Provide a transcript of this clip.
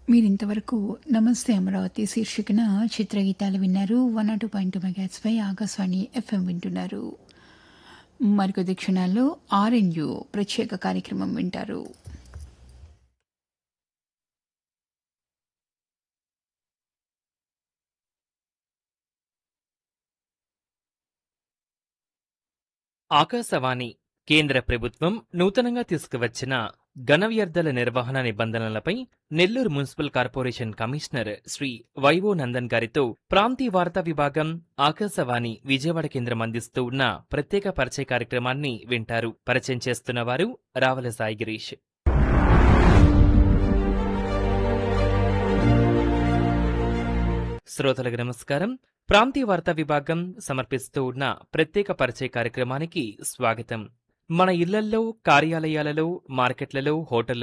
మీరింతవరకు నమస్తే అమరావతి శీర్షికన చిత్రగీతాలు విన్నారు వన్ నాట్ పాయింట్ మెగాట్స్ పై ఆకాశవాణి ఎఫ్ఎం వింటున్నారు మరికొద్ది క్షణాల్లో ఆర్ఎన్యు ప్రత్యేక కార్యక్రమం వింటారు ఆకాశవాణి కేంద్ర ప్రభుత్వం నూతనంగా తీసుకువచ్చిన ఘన వ్యర్థాల నిర్వహణ నిబంధనలపై Nellore municipal corporation commissioner Shri Y O Nandan గారితో ప్రాంతీయ వార్తా విభాగం ఆకాశవాణి విజయవాడ కేంద్రం అందిస్తూ ఉన్న ప్రత్యేక పరిచయ కార్యక్రమాన్ని వింటారు పరిచయం చేస్తున్న వారు రావల సాయి గిరీష్ శ్రోతలకు నమస్కారం ప్రాంతీయ వార్తా విభాగం సమర్పిస్తూ ఉన్న ప్రత్యేక పరిచయ కార్యక్రమానికి స్వాగతం మన ఇళ్లల్లో కార్యాలయాలలో మార్కెట్లలో హోటళ్లలో